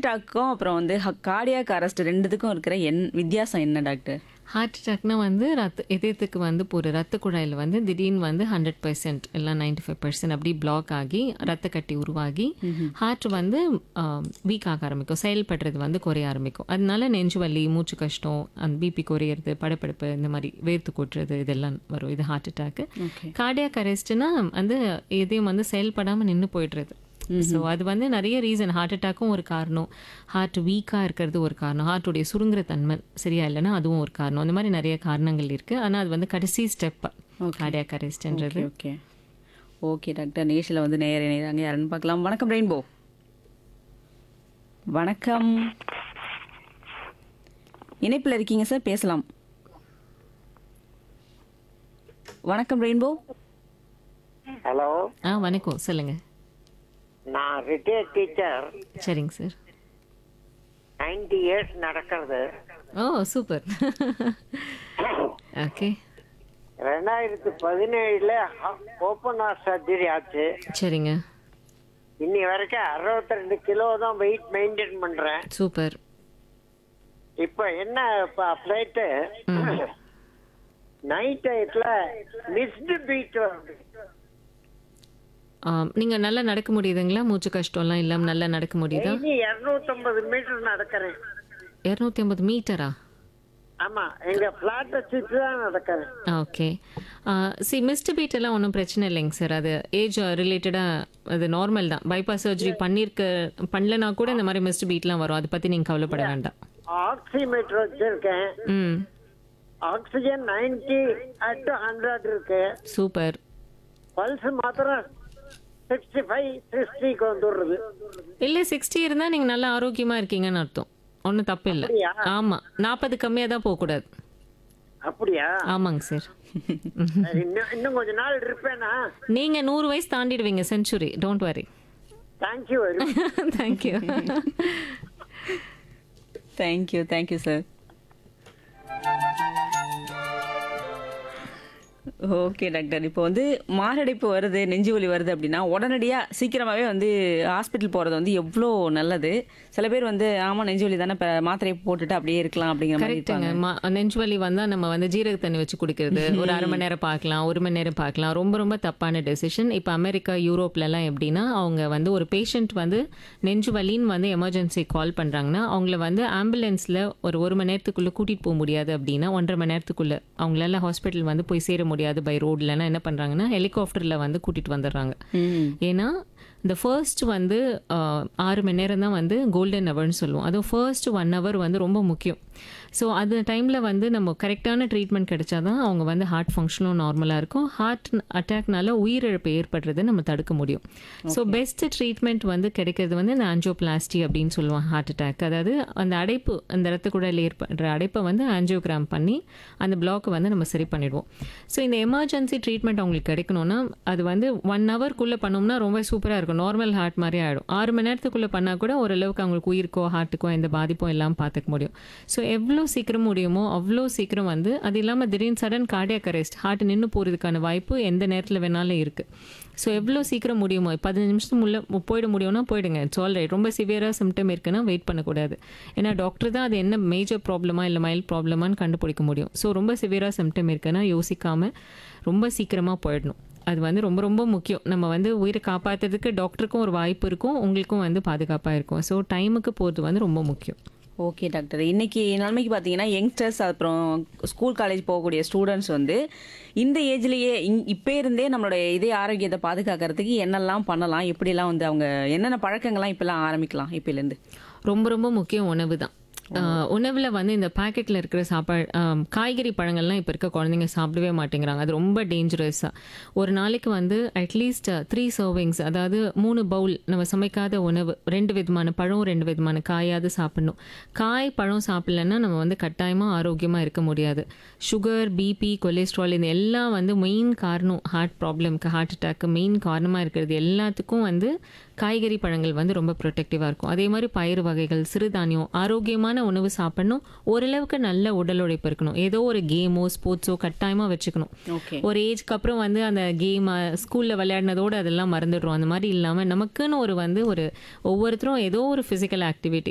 அட்டாக்கும் அப்புறம் வந்து cardiac arrest ரெண்டுத்துக்கும் இருக்கிற என் வித்தியாசம் என்ன டாக்டர் ஹார்ட் அட்டாக்னா வந்து ரத்த இதயத்துக்கு வந்து போகிற ரத்த குழாயில் வந்து திடீர்னு வந்து ஹண்ட்ரட் பர்சன்ட் இல்லை நைன்டி ஃபைவ் பர்சன்ட் அப்படி பிளாக் ஆகி ரத்த கட்டி உருவாகி ஹார்ட் வந்து வீக் ஆக ஆரம்பிக்கும் செயல்படுறது வந்து குறைய ஆரம்பிக்கும் அதனால நெஞ்சு வலி மூச்சு கஷ்டம் அந்த பிபி குறையிறது படப்படப்பு இந்த மாதிரி வேர்த்து கொட்டுறது இதெல்லாம் வரும் இது ஹார்ட் அட்டாக்கு ஓகே கார்டியாக் அரெஸ்ட்னா வந்து இதயம் வந்து செயல்படாமல் நின்று போயிடுறது ஸோ அது வந்து நிறைய ரீசன் ஹார்ட் அட்டாக்கும் ஒரு காரணம் ஹார்ட் வீக்காக இருக்கிறது ஒரு காரணம் ஹார்ட்டுடைய சுருங்குற தன்மை சரியா இல்லைன்னா அதுவும் ஒரு காரணம் அந்த மாதிரி நிறைய காரணங்கள் இருக்குது ஆனால் அது வந்து கடைசி ஸ்டெப் கார்டியாக் அரெஸ்ட்ன்றது ஓகே ஓகே டாக்டர் நேஷில் வந்து நேர நேராங்க யாருன்னு பார்க்கலாம் வணக்கம் ரெயின்போ வணக்கம் இணைப்பில் இருக்கீங்க சார் பேசலாம் வணக்கம் ரெயின்போ ஹலோ ஆ வணக்கம் சொல்லுங்கள் நான் ரிட்டையர்ட் டீச்சர் சரிங்க சார் நைன்டி இயர்ஸ் நடக்கிறது ஓ சூப்பர் ஓகே ரெண்டாயிரத்தி பதினேழுல ஓப்பன் ஹார்ட் சர்ஜரி ஆச்சு சரிங்க இன்னி வரைக்கும் அறுபத்தி ரெண்டு கிலோ தான் வெயிட் மெயின்டைன் பண்றேன் சூப்பர் இப்போ என்ன ஃபிளைட்டு நைட் டயத்துல மிஸ்டு பீட் வருது நீங்கள் நல்லா நடக்க முடியுதுங்களா மூச்சு கஷ்டம்லாம் இல்லாமல் நல்லா நடக்க முடியுதா டெய்லி இரநூத்தம்பது மீட்டர் நடக்கிறேன் இரநூத்தி ஐம்பது மீட்டரா ஆமா எங்க பிளாட்டை சுற்றி தான் நடக்கிறேன் ஓகே சி மிஸ்ட் பீட் எல்லாம் ஒன்றும் பிரச்சனை இல்லைங்க சார் அது ஏஜ் ரிலேட்டடாக அது நார்மல் தான் பைபாஸ் சர்ஜரி பண்ணியிருக்க பண்ணலனா கூட இந்த மாதிரி மிஸ்ட் பீட்லாம் வரும் அதை பற்றி நீங்கள் கவலைப்பட வேண்டாம் ஆக்சிமீட்டர் வச்சிருக்கேன் ம் ஆக்சிஜன் நைன்டி அட் ஹண்ட்ரட் இருக்கு சூப்பர் பல்ஸ் மாத்திரம் சிக்ஸ்டி ஃபைவ் சிக்ஸ்டிக்கு வந்துடுறது இல்லை சிக்ஸ்டி இருந்தால் நீங்கள் நல்லா ஆரோக்கியமாக இருக்கீங்கன்னு அர்த்தம் ஒன்றும் தப்பு இல்லை அப்படியா? ஆமாம் நாற்பது கம்மியாக தான் போகக்கூடாது அப்படியா ஆமாங்க சார் இன்னும் இன்னும் கொஞ்ச நாள் இருப்பேனா நீங்கள் நூறு வயசு தாண்டிடுவீங்க century don't worry thank you very thank you thank you thank you sir okay doctor இப்போ வந்து மாரடைப்பு வருது நெஞ்சு வலி வருது அப்படின்னா உடனடியாக சீக்கிரமாகவே வந்து ஹாஸ்பிட்டல் போகிறது வந்து எவ்வளோ நல்லது சில பேர் வந்து ஆமாம் நெஞ்சு வலி தானே இப்போ மாத்திரையை போட்டுட்டு அப்படியே இருக்கலாம் அப்படிங்கிற மாதிரி கரெக்டுங்க இருப்பாங்க நெஞ்சு வலி வந்தால் நம்ம வந்து ஜீரக தண்ணி வச்சு குடிக்கிறது ஒரு அரை மணி நேரம் பார்க்கலாம் ஒரு மணி நேரம் பார்க்கலாம் ரொம்ப ரொம்ப தப்பான டெசிஷன் இப்போ அமெரிக்கா யூரோப்லலாம் எப்படின்னா அவங்க வந்து ஒரு பேஷண்ட் வந்து நெஞ்சு வலின்னு வந்து எமர்ஜென்சி கால் பண்ணுறாங்கன்னா அவங்கள வந்து ஆம்புலன்ஸில் ஒரு ஒரு மணி நேரத்துக்குள்ளே கூட்டிகிட்டு போக முடியாது அப்படின்னா ஒன்றரை மணி நேரத்துக்குள்ளே அவங்களால ஹாஸ்பிட்டல் வந்து போய் சேர முடியாது பை ரோட்லனா என்ன பண்ணுறாங்கன்னா ஹெலிகாப்டரில் வந்து கூட்டிகிட்டு வந்துடுறாங்க ம் ஏன்னா இந்த ஃபர்ஸ்ட் வந்து ஆஹ், ஆறு மணி நேரம் தான் வந்து கோல்டன் ஹவர்னு சொல்லுவோம் அதுவும் ஃபர்ஸ்ட் ஒன் ஹவர் வந்து ரொம்ப முக்கியம் ஸோ அந்த டைமில் வந்து நம்ம கரெக்டான ட்ரீட்மெண்ட் கிடைச்சா தான் அவங்க வந்து ஹார்ட் ஃபங்க்ஷனும் நார்மலாக இருக்கும் ஹார்ட் அட்டாக்னால உயிரிழப்பு ஏற்படுறதை நம்ம தடுக்க முடியும் ஸோ பெஸ்ட் ட்ரீட்மெண்ட் வந்து கிடைக்கிறது வந்து இந்த ஆன்ஜியோபிளாஸ்டி அப்படின்னு சொல்லுவாங்க ஹார்ட் அட்டாக் அதாவது அந்த அடைப்பு அந்த ரத்த குழாயில் ஏற்படுற அடைப்பை வந்து ஆன்ஜியோகிராம் பண்ணி அந்த பிளாக்கை வந்து நம்ம சரி பண்ணிடுவோம் ஸோ இந்த எமர்ஜென்சி ட்ரீட்மெண்ட் அவங்களுக்கு கிடைக்கணும்னா அது வந்து ஒன் ஹவர்க்குள்ளே பண்ணோம்னா ரொம்ப சூப்பராக இருக்கும் நார்மல் ஹார்ட் மாதிரி ஆகிடும் ஆறு மணி நேரத்துக்குள்ளே பண்ணால் கூட ஓரளவுக்கு அவங்களுக்கு உயிருக்கோ ஹார்ட்டுக்கோ எந்த பாதிப்பும் இல்லாமல் பார்த்துக்க முடியும் ஸோ எவ்வளோ சீக்கிரம் முடியுமோ அவ்வளோ சீக்கிரம் வந்து அது இல்லாமல் திடீர்னு சடன் கார்டியாக் அரெஸ்ட் ஹார்ட் நின்று போகிறதுக்கான வாய்ப்பு எந்த நேரத்தில் வேணாலும் இருக்குது ஸோ எவ்வளோ சீக்கிரம் முடியுமோ பதினஞ்சு நிமிஷம் உள்ள போயிட முடியும்னா போயிடுங்க இட்ஸ் ஆல் ரைட் ரொம்ப சிவியராக சிம்டம் இருக்குன்னா வெயிட் பண்ணக்கூடாது ஏன்னா டாக்டர் தான் அது என்ன மேஜர் ப்ராப்ளமா இல்லை மைல்ட் ப்ராப்ளமான்னு கண்டுபிடிக்க முடியும் ஸோ ரொம்ப சிவியராக சிம்டம் இருக்குன்னா யோசிக்காமல் ரொம்ப சீக்கிரமாக போயிடணும் அது வந்து ரொம்ப ரொம்ப முக்கியம் நம்ம வந்து உயிரை காப்பாற்றுறதுக்கு டாக்டருக்கும் ஒரு வாய்ப்பு இருக்கும் உங்களுக்கும் வந்து பாதுகாப்பாக இருக்கும் ஸோ டைமுக்கு போகிறது வந்து ரொம்ப முக்கியம் ஓகே டாக்டர் இன்னைக்கு நிலைமைக்கு பார்த்தீங்கன்னா யங்ஸ்டர்ஸ் அப்புறம் ஸ்கூல் காலேஜ் போகக்கூடிய ஸ்டூடெண்ட்ஸ் வந்து இந்த ஏஜ்லேயே இங் இப்போ இருந்தே நம்மளோட இதய ஆரோக்கியத்தை பாதுகாக்கிறதுக்கு என்னெல்லாம் பண்ணலாம் எப்படிலாம் வந்து அவங்க என்னென்ன பழக்கங்கள்லாம் இப்போல்லாம் ஆரம்பிக்கலாம் இப்போலேருந்து ரொம்ப ரொம்ப முக்கியம் உணவு தான் உணவில் வந்து இந்த பாக்கெட்டில் இருக்கிற சாப்பாடு ஆம், காய்கறி பழங்கள்லாம் இப்போ இருக்க குழந்தைங்க சாப்பிடவே மாட்டேங்கிறாங்க அது ரொம்ப டேஞ்சரஸாக ஒரு நாளைக்கு வந்து அட்லீஸ்ட் த்ரீ சர்விங்ஸ் அதாவது மூணு பவுல் நம்ம சமைக்காத உணவு ரெண்டு விதமான பழம் ரெண்டு விதமான காயாவது சாப்பிடணும் காய் பழம் சாப்பிடலன்னா நம்ம வந்து கட்டாயமாக ஆரோக்கியமாக இருக்க முடியாது சுகர் பிபி கொலஸ்ட்ரால் இது எல்லாம் வந்து மெயின் காரணம் ஹார்ட் ப்ராப்ளம்க்கு ஹார்ட் அட்டாக்கு மெயின் காரணமாக இருக்கிறது எல்லாத்துக்கும் வந்து காய்கறி பழங்கள் வந்து ரொம்ப ப்ரொடெக்டிவாக இருக்கும் அதே மாதிரி பயிறு வகைகள் சிறுதானியம் ஆரோக்கியமான உணவு சாப்பிடணும் ஓரளவுக்கு நல்ல உடல் உழைப்பு இருக்கணும் ஏதோ ஒரு கேமோ ஸ்போர்ட்ஸோ கட்டாயமாக வச்சுக்கணும் ஓகே ஒரு ஏஜ்க்கு அப்புறம் வந்து அந்த கேம் ஸ்கூலில் விளையாடினதோடு அதெல்லாம் மறந்துடுறோம் அந்த மாதிரி இல்லாமல் நமக்குன்னு ஒரு வந்து ஒரு ஒவ்வொருத்தரும் ஏதோ ஒரு ஃபிசிக்கல் ஆக்டிவிட்டி